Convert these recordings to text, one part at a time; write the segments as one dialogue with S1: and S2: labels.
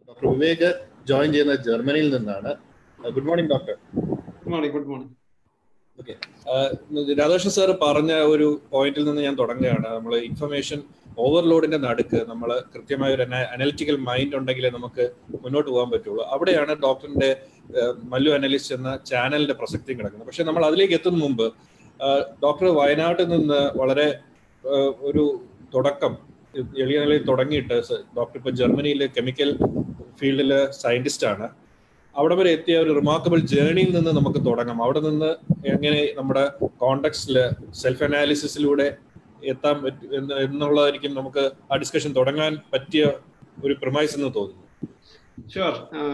S1: doctor Vivek join ചെയ്യുന്ന ജർമ്മനിയിൽ നിന്നാണ് good morning doctor
S2: good morning good morning
S1: okay Radhakrishnan sir പറഞ്ഞ ഒരു പോയിന്റിൽ നിന്ന് ഞാൻ തുടങ്ങുകയാണ് നമ്മൾ ഇൻഫർമേഷൻ ഓവർലോഡിന്റെ നടുക്ക് നമ്മൾ കൃത്യമായ ഒരു അനലിറ്റിക്കൽ മൈൻഡ് ഉണ്ടെങ്കിലേ നമുക്ക് മുന്നോട്ട് പോകാൻ പറ്റുള്ളൂ അവിടെയാണ് ഡോക്ടറിന്റെ മല്ലു അനലിസ്റ്റ് എന്ന ചാനലിന്റെ പ്രസക്തി കിടക്കുന്നത് പക്ഷെ നമ്മൾ അതിലേക്ക് എത്തുന്ന മുമ്പ് ഡോക്ടർ വയനാട്ടിൽ നിന്ന് വളരെ ഒരു തുടക്കം എളിയ നിലയിൽ തുടങ്ങിയിട്ട് ഡോക്ടർ ഇപ്പൊ ജർമ്മനിയിലെ കെമിക്കൽ ഫീൽഡിലെ സയന്റിസ്റ്റ് ആണ് അവിടെ വരെ എത്തിയ ഒരു റിമാർക്കബിൾ ജേണിയിൽ നിന്ന് നമുക്ക് തുടങ്ങാം അവിടെ നിന്ന് എങ്ങനെ നമ്മുടെ കോണ്ടക്സ്റ്റില് സെൽഫ് അനാലിസിസിലൂടെ എത്താൻ പറ്റും എന്നുള്ളതായിരിക്കും നമുക്ക് ആ ഡിസ്കഷൻ തുടങ്ങാൻ പറ്റിയ ഒരു പ്രൊമൈസ് എന്ന് തോന്നുന്നു
S2: ഷുവർ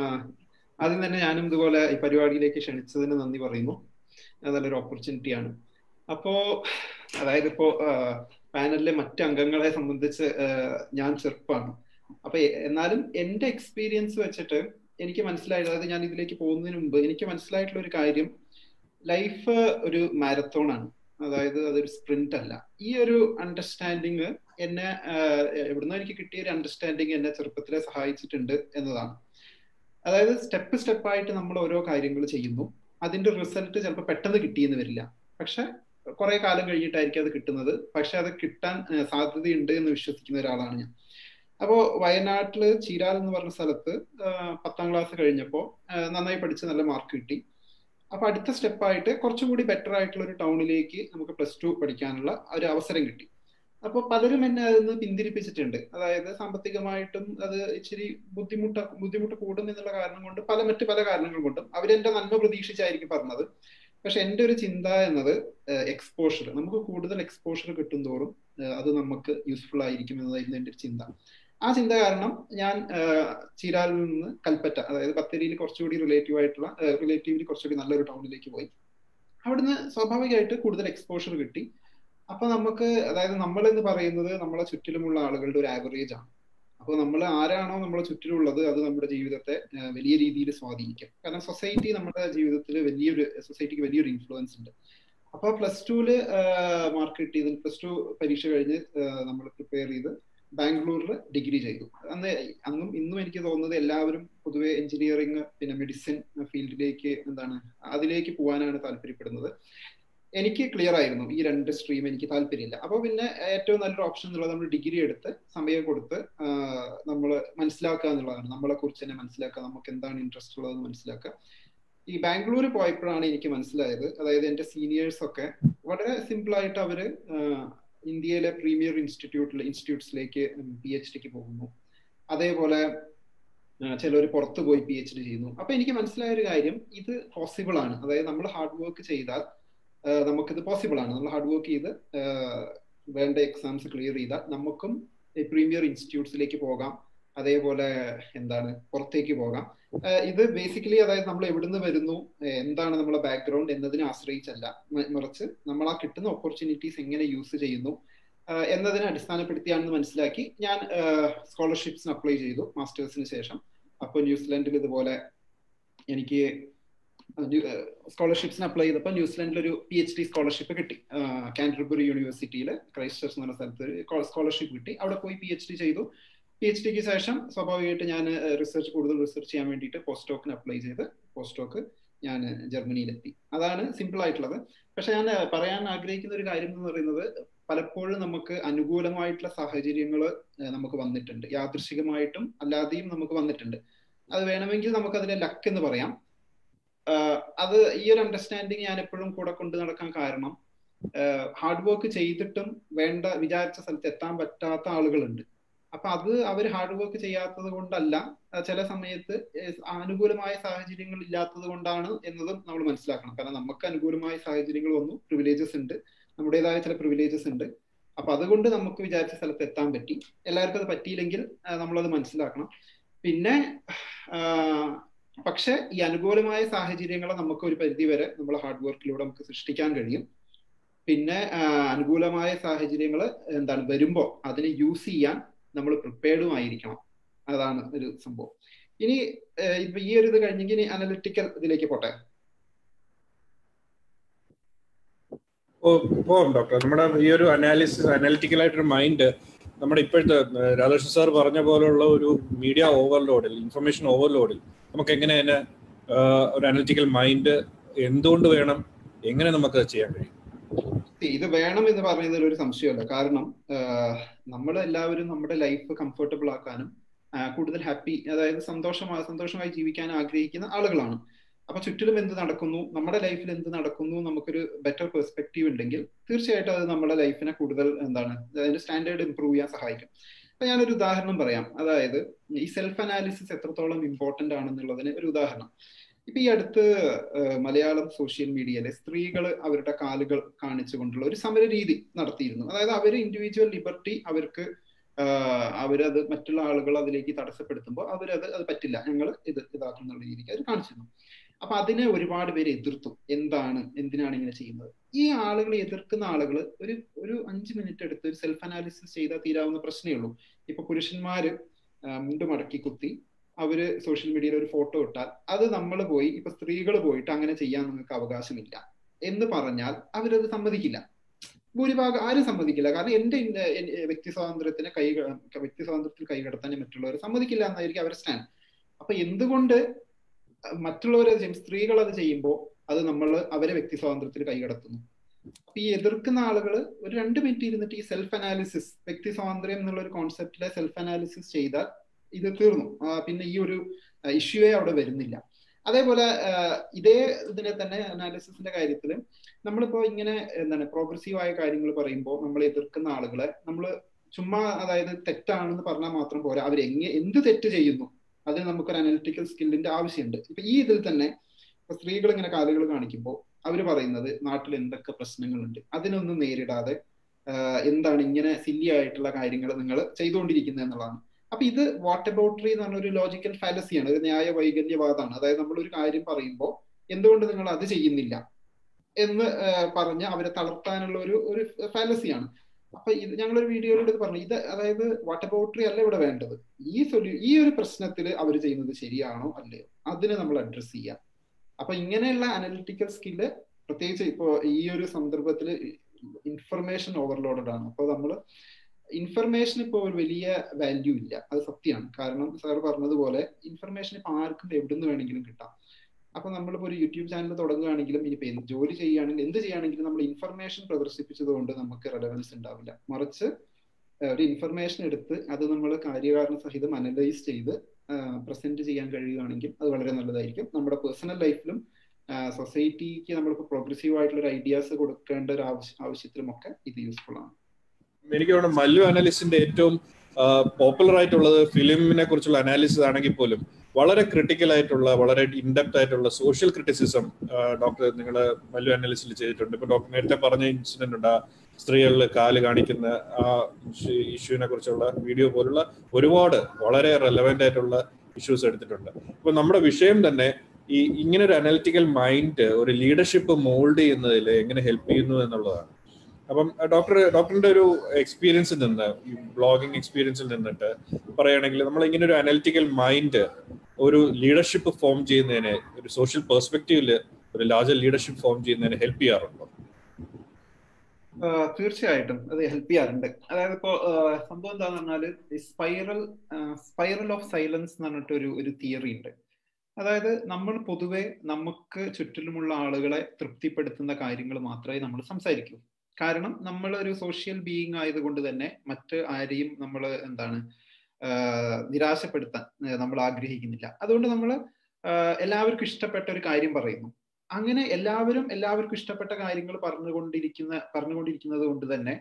S2: ആദ്യം തന്നെ ഞാനും ഇതുപോലെ ഈ പരിപാടിയിലേക്ക് ക്ഷണിച്ചതിന് നന്ദി പറയുന്നു നല്ലൊരു ഓപ്പർച്യൂണിറ്റിയാണ് അപ്പോ അതായത് ഇപ്പോ പാനലിലെ മറ്റ് അംഗങ്ങളെ സംബന്ധിച്ച് ഞാൻ ചെറുപ്പമാണ് അപ്പൊ എന്നാലും എന്റെ എക്സ്പീരിയൻസ് വെച്ചിട്ട് എനിക്ക് മനസ്സിലായത് അതായത് ഞാൻ ഇതിലേക്ക് പോകുന്നതിന് മുമ്പ് എനിക്ക് മനസ്സിലായിട്ടുള്ള ഒരു കാര്യം ലൈഫ് ഒരു മാരത്തോൺ ആണ് അതായത് അതൊരു സ്പ്രിന്റ് അല്ല ഈ ഒരു അണ്ടർസ്റ്റാൻഡിങ് എന്നെ എവിടുന്നോ എനിക്ക് കിട്ടിയ ഒരു അണ്ടർസ്റ്റാൻഡിങ് എന്നെ ചെറുപ്പത്തിലെ സഹായിച്ചിട്ടുണ്ട് എന്നതാണ് അതായത് സ്റ്റെപ്പ് സ്റ്റെപ്പായിട്ട് നമ്മൾ ഓരോ കാര്യങ്ങൾ ചെയ്യുന്നു അതിന്റെ റിസൾട്ട് ചിലപ്പോൾ പെട്ടെന്ന് കിട്ടിയെന്ന് വരില്ല പക്ഷെ കുറെ കാലം കഴിഞ്ഞിട്ടായിരിക്കും അത് കിട്ടുന്നത് പക്ഷെ അത് കിട്ടാൻ സാധ്യതയുണ്ട് എന്ന് വിശ്വസിക്കുന്ന ഒരാളാണ് ഞാൻ അപ്പോ വയനാട്ടില് ചീരാൽ എന്ന് പറഞ്ഞ സ്ഥലത്ത് പത്താം ക്ലാസ് കഴിഞ്ഞപ്പോൾ നന്നായി പഠിച്ച് നല്ല മാർക്ക് കിട്ടി അപ്പൊ അടുത്ത സ്റ്റെപ്പായിട്ട് കുറച്ചും കൂടി ബെറ്റർ ആയിട്ടുള്ള ഒരു ടൗണിലേക്ക് നമുക്ക് പ്ലസ് ടു പഠിക്കാനുള്ള ഒരു അവസരം കിട്ടി അപ്പൊ പലരും എന്നെ അതിൽ പിന്തിരിപ്പിച്ചിട്ടുണ്ട് അതായത് സാമ്പത്തികമായിട്ടും അത് ഇച്ചിരി ബുദ്ധിമുട്ട് ബുദ്ധിമുട്ട് കൂടും എന്നുള്ള കാരണം കൊണ്ട് പല മറ്റു പല കാരണങ്ങൾ കൊണ്ടും അവരെന്റെ നന്മ പ്രതീക്ഷിച്ചായിരിക്കും പറഞ്ഞത് പക്ഷെ എൻ്റെ ഒരു ചിന്ത എന്നത് എക്സ്പോഷർ നമുക്ക് കൂടുതൽ എക്സ്പോഷർ കിട്ടും തോറും അത് നമുക്ക് യൂസ്ഫുൾ ആയിരിക്കും എന്നതായിരുന്നു എൻ്റെ ഒരു ചിന്ത ആ ചിന്ത കാരണം ഞാൻ ചീരാലിൽ നിന്ന് കൽപ്പറ്റ അതായത് ബത്തേരിയിൽ കുറച്ചുകൂടി റിലേറ്റീവ് ആയിട്ടുള്ള റിലേറ്റീവ്ലി കുറച്ചുകൂടി നല്ലൊരു ടൗണിലേക്ക് പോയി അവിടുന്ന് സ്വാഭാവികമായിട്ട് കൂടുതൽ എക്സ്പോഷർ കിട്ടി അപ്പൊ നമുക്ക് അതായത് നമ്മൾ എന്ന് പറയുന്നത് നമ്മളെ ചുറ്റിലുമുള്ള ആളുകളുടെ ഒരു ആവറേജ് ആണ് അപ്പോൾ നമ്മൾ ആരാണോ നമ്മളെ ചുറ്റിലുള്ളത് അത് നമ്മുടെ ജീവിതത്തെ വലിയ രീതിയിൽ സ്വാധീനിക്കും കാരണം സൊസൈറ്റി നമ്മുടെ ജീവിതത്തിൽ വലിയൊരു സൊസൈറ്റിക്ക് വലിയൊരു ഇൻഫ്ലുവൻസ് ഉണ്ട് അപ്പൊ പ്ലസ് ടുവില് മാർക്ക് കിട്ടിയതിൽ പ്ലസ് ടു പരീക്ഷ കഴിഞ്ഞ് നമ്മൾ പ്രിപ്പയർ ചെയ്ത് ബാംഗ്ലൂരിൽ ഡിഗ്രി ചെയ്തു അന്ന് അന്നും ഇന്നും എനിക്ക് തോന്നുന്നത് എല്ലാവരും പൊതുവെ എഞ്ചിനീയറിംഗ് പിന്നെ മെഡിസിൻ ഫീൽഡിലേക്ക് എന്താണ് അതിലേക്ക് പോകാനാണ് താല്പര്യപ്പെടുന്നത് എനിക്ക് ക്ലിയർ ആയിരുന്നു ഈ രണ്ട് സ്ട്രീം എനിക്ക് താല്പര്യമില്ല അപ്പോൾ പിന്നെ ഏറ്റവും നല്ലൊരു ഓപ്ഷൻ എന്നുള്ളത് നമ്മൾ ഡിഗ്രി എടുത്ത് സമയം കൊടുത്ത് നമ്മൾ മനസ്സിലാക്കുക എന്നുള്ളതാണ് നമ്മളെ കുറിച്ച് തന്നെ മനസ്സിലാക്കുക നമുക്ക് എന്താണ് ഇൻട്രസ്റ്റ് ഉള്ളതെന്ന് മനസ്സിലാക്കുക ഈ ബാംഗ്ലൂർ പോയപ്പോഴാണ് എനിക്ക് മനസ്സിലായത് അതായത് എൻ്റെ സീനിയേഴ്സ് ഒക്കെ വളരെ സിമ്പിൾ ആയിട്ട് അവര് ഇന്ത്യയിലെ പ്രീമിയർ ഇൻസ്റ്റിറ്റ്യൂട്ടിൽ ഇൻസ്റ്റിറ്റ്യൂട്ട്സിലേക്ക് പി എച്ച് ഡിക്ക് പോകുന്നു അതേപോലെ ചിലർ പുറത്ത് പോയി പി എച്ച് ഡി ചെയ്യുന്നു അപ്പൊ എനിക്ക് മനസ്സിലായ ഒരു കാര്യം ഇത് പോസിബിൾ ആണ് അതായത് നമ്മൾ ഹാർഡ് വർക്ക് ചെയ്താൽ നമുക്കിത് പോസിബിൾ ആണ് നമ്മൾ ഹാർഡ് വർക്ക് ചെയ്ത് വേണ്ട എക്സാംസ് ക്ലിയർ ചെയ്താൽ നമുക്കും പ്രീമിയർ ഇൻസ്റ്റിറ്റ്യൂട്ട്സിലേക്ക് പോകാം അതേപോലെ എന്താണ് പുറത്തേക്ക് പോകാം ഇത് ബേസിക്കലി അതായത് നമ്മൾ എവിടുന്ന് വരുന്നു എന്താണ് നമ്മളെ ബാക്ക്ഗ്രൗണ്ട് എന്നതിനെ ആശ്രയിച്ചല്ല മറിച്ച് നമ്മൾ ആ കിട്ടുന്ന ഓപ്പർച്യൂണിറ്റീസ് എങ്ങനെ യൂസ് ചെയ്യുന്നു എന്നതിനെ അടിസ്ഥാനപ്പെടുത്തിയാണെന്ന് മനസ്സിലാക്കി ഞാൻ സ്കോളർഷിപ്സിന് അപ്ലൈ ചെയ്തു മാസ്റ്റേഴ്സിന് ശേഷം അപ്പോൾ ന്യൂസിലാൻഡിൽ ഇതുപോലെ എനിക്ക് സ്കോളർഷിപ്സിന് അപ്ലൈ ചെയ്തപ്പോൾ ന്യൂസിലാൻഡിൽ ഒരു പി എച്ച് ഡി സ്കോളർഷിപ്പ് കിട്ടി കാൻഡർബറി യൂണിവേഴ്സിറ്റിയിൽ ക്രൈസ്റ്റ് ചർച്ച് എന്ന് പറഞ്ഞ സ്ഥലത്ത് സ്കോളർഷിപ്പ് കിട്ടി അവിടെ പോയി പി എച്ച് ഡി ചെയ്തു പി എച്ച് ഡിക്ക് ശേഷം സ്വാഭാവികമായിട്ട് ഞാൻ റിസർച്ച് കൂടുതൽ റിസർച്ച് ചെയ്യാൻ വേണ്ടിയിട്ട് പോസ്റ്റ് ഡോക്കിന് അപ്ലൈ ചെയ്ത് പോസ്റ്റ് ഡോക്ക് ഞാൻ ജർമ്മനിയിലെത്തി അതാണ് സിമ്പിൾ ആയിട്ടുള്ളത് പക്ഷെ ഞാൻ പറയാൻ ആഗ്രഹിക്കുന്ന ഒരു കാര്യം എന്ന് പറയുന്നത് പലപ്പോഴും നമുക്ക് അനുകൂലമായിട്ടുള്ള സാഹചര്യങ്ങൾ നമുക്ക് വന്നിട്ടുണ്ട് യാദൃശികമായിട്ടും അല്ലാതെയും നമുക്ക് വന്നിട്ടുണ്ട് അത് വേണമെങ്കിൽ നമുക്ക് അതിനെ ലക്ക് എന്ന് പറയാം അത് ഈ ഒരു അണ്ടർസ്റ്റാൻഡിങ് ഞാൻ എപ്പോഴും കൂടെ കൊണ്ടു നടക്കാൻ കാരണം ഹാർഡ് വർക്ക് ചെയ്തിട്ടും വേണ്ട വിചാരിച്ച സ്ഥലത്ത് എത്താൻ പറ്റാത്ത ആളുകളുണ്ട് അപ്പൊ അത് അവർ ഹാർഡ് വർക്ക് ചെയ്യാത്തത് കൊണ്ടല്ല ചില സമയത്ത് അനുകൂലമായ സാഹചര്യങ്ങൾ ഇല്ലാത്തത് കൊണ്ടാണ് എന്നതും നമ്മൾ മനസ്സിലാക്കണം കാരണം നമുക്ക് അനുകൂലമായ സാഹചര്യങ്ങൾ വന്നു പ്രിവിലേജസ് ഉണ്ട് നമ്മുടേതായ ചില പ്രിവിലേജസ് ഉണ്ട് അപ്പൊ അതുകൊണ്ട് നമുക്ക് വിചാരിച്ച സ്ഥലത്ത് എത്താൻ പറ്റി എല്ലാവർക്കും അത് പറ്റിയില്ലെങ്കിൽ നമ്മളത് മനസ്സിലാക്കണം പിന്നെ പക്ഷെ ഈ അനുകൂലമായ സാഹചര്യങ്ങളെ നമുക്ക് ഒരു പരിധി വരെ നമ്മൾ ഹാർഡ് വർക്കിലൂടെ നമുക്ക് സൃഷ്ടിക്കാൻ കഴിയും പിന്നെ അനുകൂലമായ സാഹചര്യങ്ങൾ എന്താണ് വരുമ്പോൾ അതിനെ യൂസ് ചെയ്യാൻ നമ്മൾ പ്രിപ്പയർഡും ആയിരിക്കണം അതാണ് ഒരു സംഭവം ഇനി ഇപ്പൊ ഈ ഒരു ഇത് കഴിഞ്ഞെങ്കിൽ ഇനി അനലിറ്റിക്കൽ ഇതിലേക്ക് പോട്ടെ
S1: പോവാം ഡോക്ടർ നമ്മുടെ ഈ ഒരു അനാലിസിസ് അനാലിറ്റിക്കൽ ആയിട്ടൊരു മൈൻഡ് നമ്മുടെ ഇപ്പോഴത്തെ രാധാകൃഷ്ണൻ സാർ പറഞ്ഞ പോലുള്ള ഒരു മീഡിയ ഓവർലോഡിൽ ഇൻഫർമേഷൻ ഓവർലോഡിൽ നമുക്ക് എങ്ങനെ തന്നെ ഒരു അനലിറ്റിക്കൽ മൈൻഡ് എന്തുകൊണ്ട് വേണം എങ്ങനെ നമുക്ക് ചെയ്യാൻ കഴിയും
S2: ഇത് വേണം എന്ന് പറയുന്നതിൽ ഒരു സംശയമല്ല കാരണം നമ്മൾ എല്ലാവരും നമ്മുടെ ലൈഫ് കംഫർട്ടബിൾ ആക്കാനും കൂടുതൽ ഹാപ്പി അതായത് സന്തോഷമായി സന്തോഷമായി ജീവിക്കാൻ ആഗ്രഹിക്കുന്ന ആളുകളാണ് അപ്പൊ ചുറ്റിലും എന്ത് നടക്കുന്നു നമ്മുടെ ലൈഫിൽ എന്ത് നടക്കുന്നു നമുക്കൊരു ബെറ്റർ പെർസ്പെക്റ്റീവ് ഉണ്ടെങ്കിൽ തീർച്ചയായിട്ടും അത് നമ്മുടെ ലൈഫിനെ കൂടുതൽ എന്താണ് അതിന്റെ സ്റ്റാൻഡേർഡ് ഇംപ്രൂവ് ചെയ്യാൻ സഹായിക്കും അപ്പൊ ഞാനൊരു ഉദാഹരണം പറയാം അതായത് ഈ സെൽഫ് അനാലിസിസ് എത്രത്തോളം ഇമ്പോർട്ടന്റ് ആണെന്നുള്ളതിന് ഒരു ഉദാഹരണം ഇപ്പൊ ഈ അടുത്ത് മലയാളം സോഷ്യൽ മീഡിയയിലെ സ്ത്രീകൾ അവരുടെ കാലുകൾ കാണിച്ചുകൊണ്ടുള്ള ഒരു സമര രീതി നടത്തിയിരുന്നു അതായത് അവര് ഇൻഡിവിജ്വൽ ലിബർട്ടി അവർക്ക് അവരത് മറ്റുള്ള ആളുകൾ അതിലേക്ക് തടസ്സപ്പെടുത്തുമ്പോൾ അവരത് അത് പറ്റില്ല ഞങ്ങൾ ഇത് ഇതാക്കുന്ന രീതിക്ക് അവർ കാണിച്ചിരുന്നു അപ്പൊ അതിനെ ഒരുപാട് പേര് എതിർത്തു എന്താണ് എന്തിനാണ് ഇങ്ങനെ ചെയ്യുന്നത് ഈ ആളുകൾ എതിർക്കുന്ന ആളുകൾ ഒരു ഒരു അഞ്ച് മിനിറ്റ് എടുത്ത് ഒരു സെൽഫ് അനാലിസിസ് ചെയ്താൽ തീരാവുന്ന പ്രശ്നമേ ഉള്ളൂ ഇപ്പൊ പുരുഷന്മാര് മുണ്ട് മടക്കി കുത്തി അവര് സോഷ്യൽ മീഡിയയിൽ ഒരു ഫോട്ടോ ഇട്ടാൽ അത് നമ്മൾ പോയി ഇപ്പൊ സ്ത്രീകൾ പോയിട്ട് അങ്ങനെ ചെയ്യാൻ നിങ്ങൾക്ക് അവകാശമില്ല എന്ന് പറഞ്ഞാൽ അവരത് സമ്മതിക്കില്ല ഭൂരിഭാഗം ആരും സമ്മതിക്കില്ല കാരണം എന്റെ വ്യക്തി സ്വാതന്ത്ര്യത്തിന് കൈ വ്യക്തി സ്വാതന്ത്ര്യത്തിൽ കൈകടത്താൻ മറ്റുള്ളവർ സമ്മതിക്കില്ല എന്നായിരിക്കും അവരുടെ സ്റ്റാൻഡ് അപ്പൊ എന്തുകൊണ്ട് മറ്റുള്ളവർ ചെയ്യും സ്ത്രീകൾ അത് ചെയ്യുമ്പോൾ അത് നമ്മൾ അവരെ വ്യക്തി സ്വാതന്ത്ര്യത്തിൽ കൈകടത്തുന്നു അപ്പൊ ഈ എതിർക്കുന്ന ആളുകൾ ഒരു രണ്ട് മിനിറ്റ് ഇരുന്നിട്ട് ഈ സെൽഫ് അനാലിസിസ് വ്യക്തി സ്വാതന്ത്ര്യം എന്നുള്ള ഒരു കോൺസെപ്റ്റിലെ സെൽഫ് അനാലിസിസ് ചെയ്താൽ ഇത് തീർന്നു പിന്നെ ഈ ഒരു ഇഷ്യൂവേ അവിടെ വരുന്നില്ല അതേപോലെ ഇതേ ഇതിനെ തന്നെ അനാലിസിസിന്റെ കാര്യത്തിൽ നമ്മളിപ്പോ ഇങ്ങനെ എന്താണ് പ്രോഗ്രസീവ് ആയ കാര്യങ്ങൾ പറയുമ്പോൾ നമ്മൾ എതിർക്കുന്ന ആളുകളെ നമ്മൾ ചുമ്മാ അതായത് തെറ്റാണെന്ന് പറഞ്ഞാൽ മാത്രം പോരാ അവർ എങ്ങനെ എന്ത് തെറ്റ് ചെയ്യുന്നു അതിന് നമുക്കൊരു അനലിറ്റിക്കൽ സ്കില്ലിന്റെ ആവശ്യമുണ്ട് ഇപ്പൊ ഈ ഇതിൽ തന്നെ സ്ത്രീകൾ ഇങ്ങനെ കാലുകൾ കാണിക്കുമ്പോൾ അവർ പറയുന്നത് നാട്ടിൽ എന്തൊക്കെ പ്രശ്നങ്ങളുണ്ട് അതിനൊന്നും നേരിടാതെ എന്താണ് ഇങ്ങനെ സില്ലി ആയിട്ടുള്ള കാര്യങ്ങൾ നിങ്ങൾ ചെയ്തുകൊണ്ടിരിക്കുന്നത് എന്നുള്ളതാണ് അപ്പൊ ഇത് വാട്ട് അബൌട്ടറി എന്ന് പറഞ്ഞ ഒരു ലോജിക്കൽ ഫാലസിയാണ് ഒരു ന്യായ വൈകല്യവാദമാണ് അതായത് നമ്മൾ ഒരു കാര്യം പറയുമ്പോൾ എന്തുകൊണ്ട് നിങ്ങൾ അത് ചെയ്യുന്നില്ല എന്ന് പറഞ്ഞ് അവരെ തളർത്താനുള്ള ഒരു ഒരു ഫാലസിയാണ് അപ്പൊ ഇത് ഞങ്ങളൊരു വീഡിയോയിലൂടെ ഇത് പറഞ്ഞു ഇത് അതായത് വാട്ട് അബൌട്ടറി അല്ല ഇവിടെ വേണ്ടത് ഈ സൊല്യൂ ഈ ഒരു പ്രശ്നത്തിൽ അവർ ചെയ്യുന്നത് ശരിയാണോ അല്ലയോ അതിനെ നമ്മൾ അഡ്രസ് ചെയ്യാം അപ്പൊ ഇങ്ങനെയുള്ള അനലിറ്റിക്കൽ സ്കില്ല് പ്രത്യേകിച്ച് ഇപ്പോ ഈ ഒരു സന്ദർഭത്തിൽ ഇൻഫർമേഷൻ ഓവർലോഡഡ് ആണ് അപ്പൊ നമ്മൾ ഇൻഫർമേഷൻ ഇപ്പോൾ ഒരു വലിയ വാല്യൂ ഇല്ല അത് സത്യമാണ് കാരണം സാർ പറഞ്ഞതുപോലെ ഇൻഫർമേഷൻ ഇപ്പൊ ആർക്കും എവിടുന്ന് വേണമെങ്കിലും കിട്ടാം അപ്പൊ നമ്മളിപ്പോ ഒരു യൂട്യൂബ് ചാനൽ തുടങ്ങുകയാണെങ്കിലും ഇനിയിപ്പോ എന്ത് ജോലി ചെയ്യുകയാണെങ്കിലും എന്ത് ചെയ്യുകയാണെങ്കിലും നമ്മൾ ഇൻഫർമേഷൻ പ്രദർശിപ്പിച്ചത് കൊണ്ട് നമുക്ക് റെലവൻസ് ഉണ്ടാവില്ല മറിച്ച് ഒരു ഇൻഫർമേഷൻ എടുത്ത് അത് നമ്മൾ കാര്യകാരണ സഹിതം അനലൈസ് ചെയ്ത് പ്രസന്റ് ചെയ്യാൻ കഴിയുകയാണെങ്കിൽ അത് വളരെ നല്ലതായിരിക്കും നമ്മുടെ പേഴ്സണൽ ലൈഫിലും സൊസൈറ്റിക്ക് നമ്മളിപ്പോൾ പ്രോഗ്രസീവ് ആയിട്ടുള്ള ഒരു ഐഡിയാസ് കൊടുക്കേണ്ട ഒരു ആവശ്യത്തിലും ഒക്കെ ഇത് യൂസ്ഫുൾ ആണ്
S1: എനിക്ക് തോന്നുന്നു മല്ലു അനാലിസിന്റെ ഏറ്റവും പോപ്പുലർ ആയിട്ടുള്ളത് ഫിലിമിനെ കുറിച്ചുള്ള അനാലിസിസ് ആണെങ്കിൽ പോലും വളരെ ക്രിട്ടിക്കൽ ആയിട്ടുള്ള വളരെ ഇൻഡെപ്ത് ആയിട്ടുള്ള സോഷ്യൽ ക്രിറ്റിസിസം ഡോക്ടർ നിങ്ങൾ മല്ലു അനാലിസിൽ ചെയ്തിട്ടുണ്ട് ഇപ്പൊ ഡോക്ടർ നേരത്തെ പറഞ്ഞ ഇൻസിഡന്റ് ഉണ്ട് ആ സ്ത്രീകളിൽ കാല് കാണിക്കുന്ന ആ ഇഷ്യൂവിനെ കുറിച്ചുള്ള വീഡിയോ പോലുള്ള ഒരുപാട് വളരെ റെലവെന്റ് ആയിട്ടുള്ള ഇഷ്യൂസ് എടുത്തിട്ടുണ്ട് ഇപ്പൊ നമ്മുടെ വിഷയം തന്നെ ഈ ഇങ്ങനെ ഒരു അനലിറ്റിക്കൽ മൈൻഡ് ഒരു ലീഡർഷിപ്പ് മോൾഡ് ചെയ്യുന്നതിൽ എങ്ങനെ ഹെൽപ്പ് ചെയ്യുന്നു എന്നുള്ളതാണ് അപ്പം ഡോക്ടർ ഡോക്ടറിന്റെ ഒരു എക്സ്പീരിയൻസിൽ നിന്ന് ഈ ബ്ലോഗിംഗ് എക്സ്പീരിയൻസിൽ നിന്നിട്ട് പറയുകയാണെങ്കിൽ നമ്മൾ ഇങ്ങനെ ഒരു അനലിറ്റിക്കൽ മൈൻഡ് ഒരു ലീഡർഷിപ്പ് ഫോം ചെയ്യുന്നതിന് ഒരു സോഷ്യൽ പെർസ്പെക്റ്റീവില് ഒരു ലാർജർ ലീഡർഷിപ്പ് ഫോം ചെയ്യുന്നതിന് ഹെൽപ്പ് ചെയ്യാറുണ്ടോ
S2: തീർച്ചയായിട്ടും അത് ഹെൽപ്പ് ചെയ്യാറുണ്ട് അതായത് ഇപ്പോ സംഭവം എന്താന്ന് പറഞ്ഞാല് സ്പൈറൽ സ്പൈറൽ ഓഫ് സൈലൻസ് എന്ന് പറഞ്ഞിട്ട് ഒരു ഒരു തിയറി ഉണ്ട് അതായത് നമ്മൾ പൊതുവെ നമുക്ക് ചുറ്റിലുമുള്ള ആളുകളെ തൃപ്തിപ്പെടുത്തുന്ന കാര്യങ്ങൾ മാത്രമേ നമ്മൾ സംസാരിക്കൂ കാരണം നമ്മൾ ഒരു സോഷ്യൽ ബീയിങ് ആയതുകൊണ്ട് തന്നെ മറ്റ് ആരെയും നമ്മൾ എന്താണ് നിരാശപ്പെടുത്താൻ നമ്മൾ ആഗ്രഹിക്കുന്നില്ല അതുകൊണ്ട് നമ്മൾ എല്ലാവർക്കും ഇഷ്ടപ്പെട്ട ഒരു കാര്യം പറയുന്നു അങ്ങനെ എല്ലാവരും എല്ലാവർക്കും ഇഷ്ടപ്പെട്ട കാര്യങ്ങൾ പറഞ്ഞുകൊണ്ടിരിക്കുന്ന പറഞ്ഞുകൊണ്ടിരിക്കുന്നത് കൊണ്ട് തന്നെ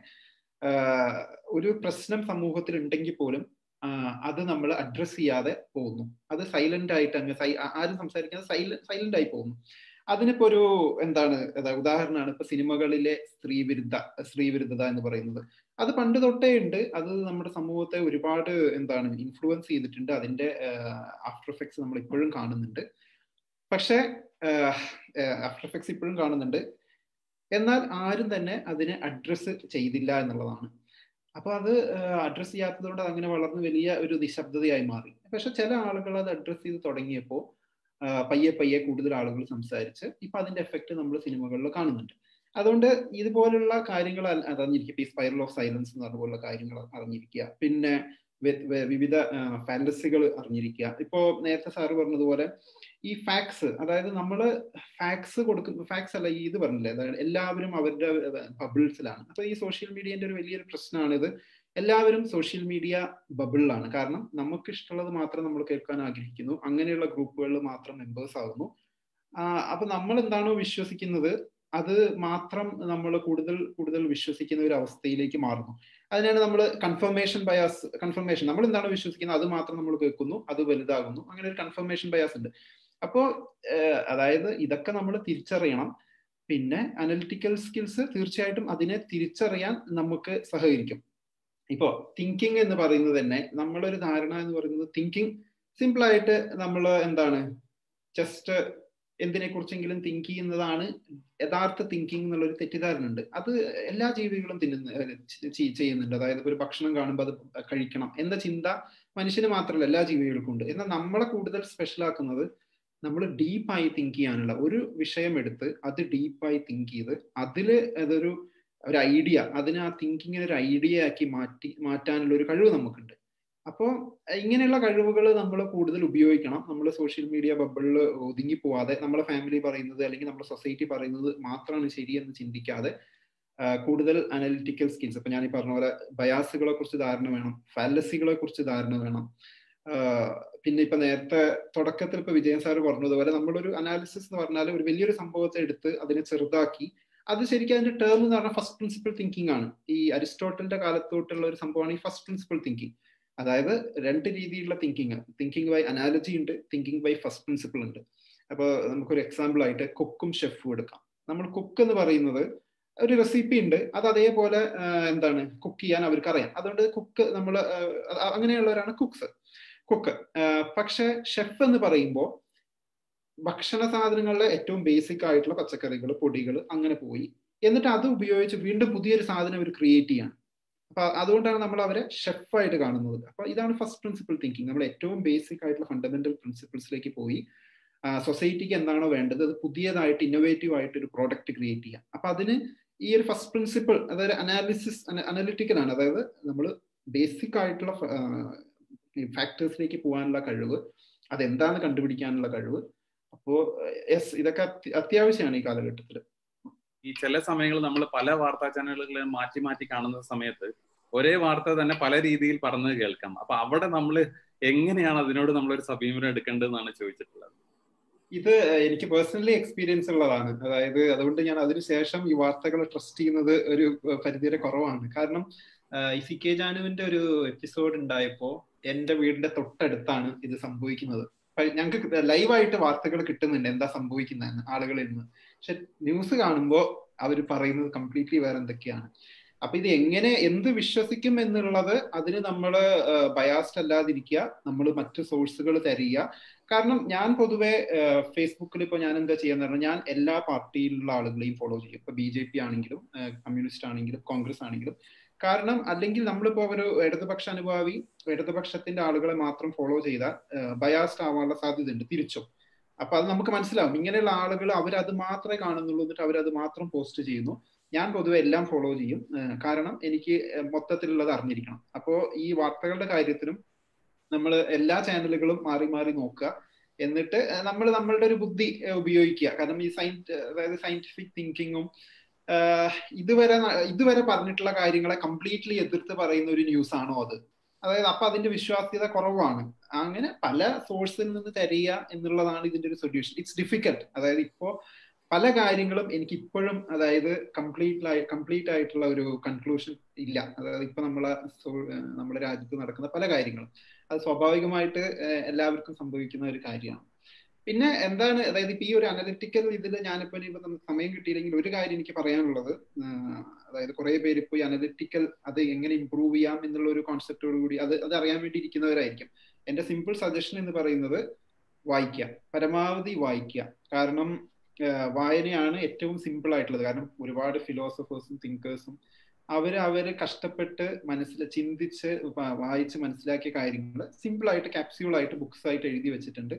S2: ഒരു പ്രശ്നം സമൂഹത്തിൽ ഉണ്ടെങ്കിൽ പോലും അത് നമ്മൾ അഡ്രസ് ചെയ്യാതെ പോകുന്നു അത് സൈലന്റ് ആയിട്ട് അങ്ങ് ആരും സംസാരിക്കാതെ സൈലന്റ് ആയി പോകുന്നു അതിനിപ്പോ ഒരു എന്താണ് ഉദാഹരണമാണ് ഇപ്പൊ സിനിമകളിലെ സ്ത്രീ വിരുദ്ധ സ്ത്രീ വിരുദ്ധത എന്ന് പറയുന്നത് അത് പണ്ട് തൊട്ടേ ഉണ്ട് അത് നമ്മുടെ സമൂഹത്തെ ഒരുപാട് എന്താണ് ഇൻഫ്ലുവൻസ് ചെയ്തിട്ടുണ്ട് അതിന്റെ ആഫ്റ്റർ എഫക്ട്സ് നമ്മൾ ഇപ്പോഴും കാണുന്നുണ്ട് പക്ഷെ ആഫ്റ്റർ എഫക്ട്സ് ഇപ്പോഴും കാണുന്നുണ്ട് എന്നാൽ ആരും തന്നെ അതിനെ അഡ്രസ്സ് ചെയ്തില്ല എന്നുള്ളതാണ് അപ്പൊ അത് അഡ്രസ്സ് ചെയ്യാത്തത് കൊണ്ട് അങ്ങനെ വളർന്ന് വലിയ ഒരു നിശബ്ദതയായി മാറി പക്ഷെ ചില ആളുകൾ അത് അഡ്രസ്സ് ചെയ്ത് തുടങ്ങിയപ്പോൾ പയ്യെ പയ്യെ കൂടുതൽ ആളുകൾ സംസാരിച്ച് ഇപ്പൊ അതിന്റെ എഫക്റ്റ് നമ്മൾ സിനിമകളിൽ കാണുന്നുണ്ട് അതുകൊണ്ട് ഇതുപോലുള്ള കാര്യങ്ങൾ അറിഞ്ഞിരിക്കുക ഈ സ്പൈറൽ ഓഫ് സൈലൻസ് എന്ന് പറഞ്ഞ പോലുള്ള കാര്യങ്ങൾ അറിഞ്ഞിരിക്കുക പിന്നെ വിവിധ ഫാന്റസികൾ അറിഞ്ഞിരിക്കുക ഇപ്പോ നേരത്തെ സാറ് പറഞ്ഞതുപോലെ ഈ ഫാക്സ് അതായത് നമ്മൾ ഫാക്സ് കൊടുക്കുന്ന ഫാക്സ് അല്ല ഈ ഇത് പറഞ്ഞില്ലേ അതായത് എല്ലാവരും അവരുടെ ബബിൾസിലാണ് അപ്പൊ ഈ സോഷ്യൽ മീഡിയന്റെ ഒരു വലിയൊരു പ്രശ്നമാണിത് എല്ലാവരും സോഷ്യൽ മീഡിയ ബബിളിലാണ് കാരണം നമുക്ക് ഇഷ്ടമുള്ളത് മാത്രം നമ്മൾ കേൾക്കാൻ ആഗ്രഹിക്കുന്നു അങ്ങനെയുള്ള ഗ്രൂപ്പുകളിൽ മാത്രം മെമ്പേഴ്സ് ആകുന്നു അപ്പൊ നമ്മൾ എന്താണോ വിശ്വസിക്കുന്നത് അത് മാത്രം നമ്മൾ കൂടുതൽ കൂടുതൽ വിശ്വസിക്കുന്ന ഒരു അവസ്ഥയിലേക്ക് മാറുന്നു അതിനാണ് നമ്മൾ കൺഫർമേഷൻ ബയാസ് കൺഫർമേഷൻ നമ്മൾ എന്താണോ വിശ്വസിക്കുന്നത് അത് മാത്രം നമ്മൾ കേൾക്കുന്നു അത് വലുതാകുന്നു അങ്ങനെ ഒരു കൺഫർമേഷൻ ബയാസ് ഉണ്ട് അപ്പോ അതായത് ഇതൊക്കെ നമ്മൾ തിരിച്ചറിയണം പിന്നെ അനലിറ്റിക്കൽ സ്കിൽസ് തീർച്ചയായിട്ടും അതിനെ തിരിച്ചറിയാൻ നമുക്ക് സഹകരിക്കും ഇപ്പോ തിങ്കിങ് എന്ന് പറയുന്നത് തന്നെ നമ്മളൊരു ധാരണ എന്ന് പറയുന്നത് തിങ്കിങ് സിമ്പിൾ ആയിട്ട് നമ്മൾ എന്താണ് ജസ്റ്റ് എന്തിനെ കുറിച്ചെങ്കിലും തിങ്ക് ചെയ്യുന്നതാണ് യഥാർത്ഥ തിങ്കിങ് എന്നുള്ള ഒരു തെറ്റിദ്ധാരണ ഉണ്ട് അത് എല്ലാ ജീവികളും തിന്നുന്ന ചെയ്യുന്നുണ്ട് അതായത് ഒരു ഭക്ഷണം കാണുമ്പോൾ അത് കഴിക്കണം എന്ന ചിന്ത മനുഷ്യന് മാത്രമല്ല എല്ലാ ജീവികൾക്കും ഉണ്ട് എന്നാൽ നമ്മളെ കൂടുതൽ സ്പെഷ്യൽ ആക്കുന്നത് നമ്മൾ ഡീപ്പായി തിങ്ക് ചെയ്യാനുള്ള ഒരു വിഷയം എടുത്ത് അത് ഡീപ്പായി തിങ്ക് ചെയ്ത് അതിൽ അതൊരു ഒരു ഐഡിയ അതിനെ ആ തിങ്കിങ്ങിനെ ഒരു ഐഡിയ ആക്കി മാറ്റി മാറ്റാനുള്ള ഒരു കഴിവ് നമുക്കുണ്ട് അപ്പോൾ ഇങ്ങനെയുള്ള കഴിവുകൾ നമ്മൾ കൂടുതൽ ഉപയോഗിക്കണം നമ്മൾ സോഷ്യൽ മീഡിയ ബബിളിൽ ഒതുങ്ങി പോവാതെ നമ്മളെ ഫാമിലി പറയുന്നത് അല്ലെങ്കിൽ നമ്മുടെ സൊസൈറ്റി പറയുന്നത് മാത്രമാണ് ശരിയെന്ന് ചിന്തിക്കാതെ കൂടുതൽ അനലിറ്റിക്കൽ സ്കിൽസ് ഇപ്പൊ ഞാൻ ഈ പറഞ്ഞ പോലെ ബയാസുകളെ കുറിച്ച് ധാരണ വേണം ഫാലസികളെ കുറിച്ച് ധാരണ വേണം പിന്നെ ഇപ്പൊ നേരത്തെ തുടക്കത്തിൽ ഇപ്പൊ വിജയൻ സാർ പറഞ്ഞതുപോലെ നമ്മളൊരു അനാലിസിസ് എന്ന് പറഞ്ഞാൽ ഒരു വലിയൊരു സംഭവത്തെ എടുത്ത് അതിനെ ചെറുതാക്കി അത് ശരിക്കും അതിന്റെ ടേം എന്ന് പറഞ്ഞാൽ ഫസ്റ്റ് പ്രിൻസിപ്പിൾ തിങ്കിങ് ആണ് ഈ അരിസ്റ്റോട്ടലിന്റെ കാലത്തോട്ടുള്ള ഒരു സംഭവമാണ് ഈ ഫസ്റ്റ് പ്രിൻസിപ്പിൾ തിങ്കിങ് അതായത് രണ്ട് രീതിയിലുള്ള തിങ്കിങ് തിങ്കിങ് ബൈ അനാലജി ഉണ്ട് തിങ്കിങ് ബൈ ഫസ്റ്റ് പ്രിൻസിപ്പിൾ ഉണ്ട് അപ്പോൾ നമുക്കൊരു എക്സാമ്പിൾ ആയിട്ട് കുക്കും ഷെഫും എടുക്കാം നമ്മൾ കുക്ക് എന്ന് പറയുന്നത് ഒരു റെസിപ്പി ഉണ്ട് അത് അതേപോലെ എന്താണ് കുക്ക് ചെയ്യാൻ അവർക്ക് അറിയാം അതുകൊണ്ട് കുക്ക് നമ്മൾ അങ്ങനെയുള്ളവരാണ് കുക്സ് കുക്ക് പക്ഷെ ഷെഫ് എന്ന് പറയുമ്പോൾ ഭക്ഷണ സാധനങ്ങളിലെ ഏറ്റവും ബേസിക് ആയിട്ടുള്ള പച്ചക്കറികൾ പൊടികൾ അങ്ങനെ പോയി എന്നിട്ട് അത് ഉപയോഗിച്ച് വീണ്ടും പുതിയൊരു സാധനം അവർ ക്രിയേറ്റ് ചെയ്യാണ് അപ്പൊ അതുകൊണ്ടാണ് നമ്മൾ അവരെ ഷെഫായിട്ട് കാണുന്നത് അപ്പൊ ഇതാണ് ഫസ്റ്റ് പ്രിൻസിപ്പിൾ തിങ്കിങ് നമ്മൾ ഏറ്റവും ബേസിക് ആയിട്ടുള്ള ഫണ്ടമെന്റൽ പ്രിൻസിപ്പിൾസിലേക്ക് പോയി സൊസൈറ്റിക്ക് എന്താണോ വേണ്ടത് അത് പുതിയതായിട്ട് ഇന്നോവേറ്റീവ് ആയിട്ട് ഒരു പ്രോഡക്റ്റ് ക്രിയേറ്റ് ചെയ്യാം അപ്പൊ അതിന് ഈ ഒരു ഫസ്റ്റ് പ്രിൻസിപ്പിൾ അതായത് അനാലിസിസ് അനലിറ്റിക്കൽ ആണ് അതായത് നമ്മൾ ബേസിക് ആയിട്ടുള്ള ഫാക്ടേഴ്സിലേക്ക് പോകാനുള്ള കഴിവ് അതെന്താന്ന് കണ്ടുപിടിക്കാനുള്ള കഴിവ് അപ്പോ യെസ് ഇതൊക്കെ അത്യാവശ്യമാണ് ഈ കാലഘട്ടത്തിൽ
S3: ഈ ചില സമയങ്ങളിൽ നമ്മൾ പല വാർത്താ ചാനലുകളിൽ മാറ്റി മാറ്റി കാണുന്ന സമയത്ത് ഒരേ വാർത്ത തന്നെ പല രീതിയിൽ പറഞ്ഞത് കേൾക്കാം അപ്പൊ അവിടെ നമ്മൾ എങ്ങനെയാണ് അതിനോട് നമ്മളൊരു സമീപനം എടുക്കേണ്ടതെന്നാണ് ചോദിച്ചിട്ടുള്ളത്
S2: ഇത് എനിക്ക് പേഴ്സണലി എക്സ്പീരിയൻസ് ഉള്ളതാണ് അതായത് അതുകൊണ്ട് ഞാൻ അതിനുശേഷം ഈ വാർത്തകൾ ട്രസ്റ്റ് ചെയ്യുന്നത് ഒരു പരിധിവരെ കുറവാണ് കാരണം ഈ സി കെ ജാനുവിന്റെ ഒരു എപ്പിസോഡ് ഉണ്ടായപ്പോ എന്റെ വീടിന്റെ തൊട്ടടുത്താണ് ഇത് സംഭവിക്കുന്നത് ഞങ്ങൾക്ക് ലൈവായിട്ട് വാർത്തകൾ കിട്ടുന്നുണ്ട് എന്താ സംഭവിക്കുന്നതെന്ന് ആളുകളിൽ നിന്ന് പക്ഷെ ന്യൂസ് കാണുമ്പോൾ അവർ പറയുന്നത് കംപ്ലീറ്റ്ലി വേറെ എന്തൊക്കെയാണ് അപ്പൊ ഇത് എങ്ങനെ എന്ത് വിശ്വസിക്കും എന്നുള്ളത് അതിന് നമ്മൾ ബയാസ്ഡ് അല്ലാതിരിക്കുക നമ്മൾ മറ്റു സോഴ്സുകൾ തരിക കാരണം ഞാൻ പൊതുവെ ഫേസ്ബുക്കിൽ ഇപ്പോൾ ഞാൻ എന്താ ചെയ്യാന്ന് പറഞ്ഞാൽ ഞാൻ എല്ലാ പാർട്ടിയിലുള്ള ആളുകളെയും ഫോളോ ചെയ്യും ഇപ്പൊ ബി ജെ പി ആണെങ്കിലും കമ്മ്യൂണിസ്റ്റ് ആണെങ്കിലും കോൺഗ്രസ് ആണെങ്കിലും കാരണം അല്ലെങ്കിൽ നമ്മളിപ്പോ ഒരു ഇടതുപക്ഷ അനുഭാവി ഇടതുപക്ഷത്തിന്റെ ആളുകളെ മാത്രം ഫോളോ ചെയ്താൽ ബയാസ്ഡ് ആവാനുള്ള സാധ്യതയുണ്ട് തിരിച്ചും അപ്പൊ അത് നമുക്ക് മനസ്സിലാവും ഇങ്ങനെയുള്ള ആളുകൾ അവരത് മാത്രമേ കാണുന്നുള്ളൂ എന്നിട്ട് അവരത് മാത്രം പോസ്റ്റ് ചെയ്യുന്നു ഞാൻ പൊതുവെ എല്ലാം ഫോളോ ചെയ്യും കാരണം എനിക്ക് മൊത്തത്തിലുള്ളത് അറിഞ്ഞിരിക്കണം അപ്പോൾ ഈ വാർത്തകളുടെ കാര്യത്തിലും നമ്മൾ എല്ലാ ചാനലുകളും മാറി മാറി നോക്കുക എന്നിട്ട് നമ്മൾ നമ്മളുടെ ഒരു ബുദ്ധി ഉപയോഗിക്കുക കാരണം ഈ സയൻസ് അതായത് സയന്റിഫിക് തിങ്കിങ്ങും ഇതുവരെ ഇതുവരെ പറഞ്ഞിട്ടുള്ള കാര്യങ്ങളെ കംപ്ലീറ്റ്ലി എതിർത്ത് പറയുന്ന ഒരു ന്യൂസ് ആണോ അത് അതായത് അപ്പൊ അതിന്റെ വിശ്വാസ്യത കുറവാണ് അങ്ങനെ പല സോഴ്സിൽ നിന്ന് തരിക എന്നുള്ളതാണ് ഇതിന്റെ ഒരു സൊല്യൂഷൻ ഇറ്റ്സ് ഡിഫിക്കൽട്ട് അതായത് ഇപ്പോ പല കാര്യങ്ങളും എനിക്ക് ഇപ്പോഴും അതായത് കംപ്ലീറ്റ് കംപ്ലീറ്റ് ആയിട്ടുള്ള ഒരു കൺക്ലൂഷൻ ഇല്ല അതായത് ഇപ്പൊ നമ്മളെ നമ്മുടെ രാജ്യത്ത് നടക്കുന്ന പല കാര്യങ്ങളും അത് സ്വാഭാവികമായിട്ട് എല്ലാവർക്കും സംഭവിക്കുന്ന ഒരു കാര്യമാണ് പിന്നെ എന്താണ് അതായത് ഇപ്പൊ ഈ ഒരു അനലിറ്റിക്കൽ ഇതിൽ ഞാനിപ്പോ ഇനി സമയം കിട്ടിയില്ലെങ്കിൽ ഒരു കാര്യം എനിക്ക് പറയാനുള്ളത് അതായത് കുറെ പേര് ഇപ്പൊ ഈ അനലിറ്റിക്കൽ അത് എങ്ങനെ ഇമ്പ്രൂവ് ചെയ്യാം എന്നുള്ള ഒരു കോൺസെപ്റ്റോട് കൂടി അത് അത് അറിയാൻ വേണ്ടി ഇരിക്കുന്നവരായിരിക്കും എന്റെ സിമ്പിൾ സജഷൻ എന്ന് പറയുന്നത് വായിക്കുക പരമാവധി വായിക്കുക കാരണം വായനയാണ് ഏറ്റവും സിമ്പിൾ ആയിട്ടുള്ളത് കാരണം ഒരുപാട് ഫിലോസഫേഴ്സും തിങ്കേഴ്സും അവര് അവര് കഷ്ടപ്പെട്ട് മനസ്സിൽ ചിന്തിച്ച് വായിച്ച് മനസ്സിലാക്കിയ കാര്യങ്ങൾ സിമ്പിൾ ആയിട്ട് ക്യാപ്സ്യൂൾ ആയിട്ട് ബുക്സ് ആയിട്ട് എഴുതി വെച്ചിട്ടുണ്ട്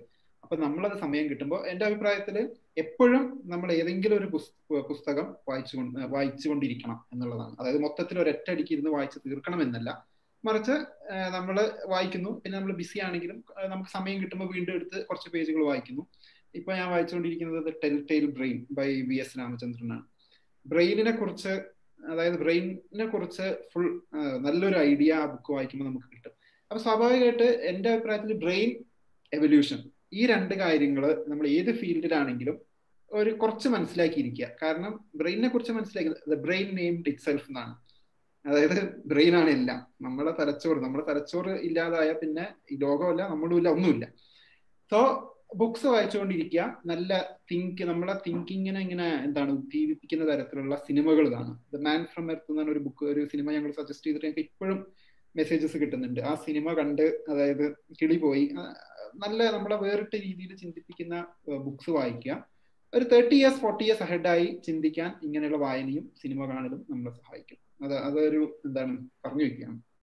S2: അപ്പൊ നമ്മളത് സമയം കിട്ടുമ്പോൾ എന്റെ അഭിപ്രായത്തിൽ എപ്പോഴും നമ്മൾ ഏതെങ്കിലും ഒരു പുസ്തകം വായിച്ചു വായിച്ചുകൊണ്ടിരിക്കണം എന്നുള്ളതാണ് അതായത് മൊത്തത്തിൽ ഒരൊറ്റടിക്ക് ഇരുന്ന് വായിച്ച് തീർക്കണം എന്നല്ല മറിച്ച് നമ്മൾ വായിക്കുന്നു പിന്നെ നമ്മൾ ബിസി ആണെങ്കിലും നമുക്ക് സമയം കിട്ടുമ്പോൾ വീണ്ടും എടുത്ത് കുറച്ച് പേജുകൾ വായിക്കുന്നു ഇപ്പൊ ഞാൻ വായിച്ചുകൊണ്ടിരിക്കുന്നത് tell tale brain by V S രാമചന്ദ്രനാണ് ബ്രെയിനിനെ കുറിച്ച് അതായത് ബ്രെയിനിനെ കുറിച്ച് ഫുൾ നല്ലൊരു ഐഡിയ ആ ബുക്ക് വായിക്കുമ്പോൾ നമുക്ക് കിട്ടും അപ്പൊ സ്വാഭാവികമായിട്ട് എന്റെ അഭിപ്രായത്തിൽ ബ്രെയിൻ എവല്യൂഷൻ ഈ രണ്ട് കാര്യങ്ങൾ നമ്മൾ ഏത് ഫീൽഡിലാണെങ്കിലും ഒരു കുറച്ച് മനസ്സിലാക്കിയിരിക്കുക കാരണം ബ്രെയിനിനെ കുറിച്ച് മനസ്സിലാക്കി ബ്രെയിൻ നെയിംഡ് ഇറ്റ് സെൽഫ് എന്നാണ് അതായത് ബ്രെയിൻ ആണ് എല്ലാം നമ്മുടെ തലച്ചോറ് നമ്മുടെ തലച്ചോറ് ഇല്ലാതായ പിന്നെ ഈ ലോകമല്ല നമ്മളും ഇല്ല ഒന്നുമില്ല സോ ബുക്സ് വായിച്ചുകൊണ്ടിരിക്കുക നല്ല തിങ്ക് നമ്മളെ തിങ്കിങ്ങിനെ ഇങ്ങനെ എന്താണ് ഉദ്ദീപിപ്പിക്കുന്ന തരത്തിലുള്ള സിനിമകൾ കാണും ദ മാൻ ഫ്രം എർത്ത് എന്നാണ് ഒരു ബുക്ക് ഒരു സിനിമ ഞങ്ങൾ സജസ്റ്റ് ചെയ്തിട്ട് ഞങ്ങൾക്ക് ഇപ്പോഴും മെസ്സേജസ് കിട്ടുന്നുണ്ട് ആ സിനിമ കണ്ട് അതായത് കിളി പോയി നല്ല നമ്മളെ വേറിട്ട രീതിയിൽ ചിന്തിപ്പിക്കുന്ന ബുക്സ് വായിക്കുക ഒരു തേർട്ടി ഇയേഴ്സ് ഫോർട്ടി ഇയേഴ്സ് അഹെഡായി ചിന്തിക്കാൻ ഇങ്ങനെയുള്ള വായനയും സിനിമ കാണലും നമ്മളെ സഹായിക്കും അത് അതൊരു എന്താണ് പറഞ്ഞു വെക്കുകയാണ്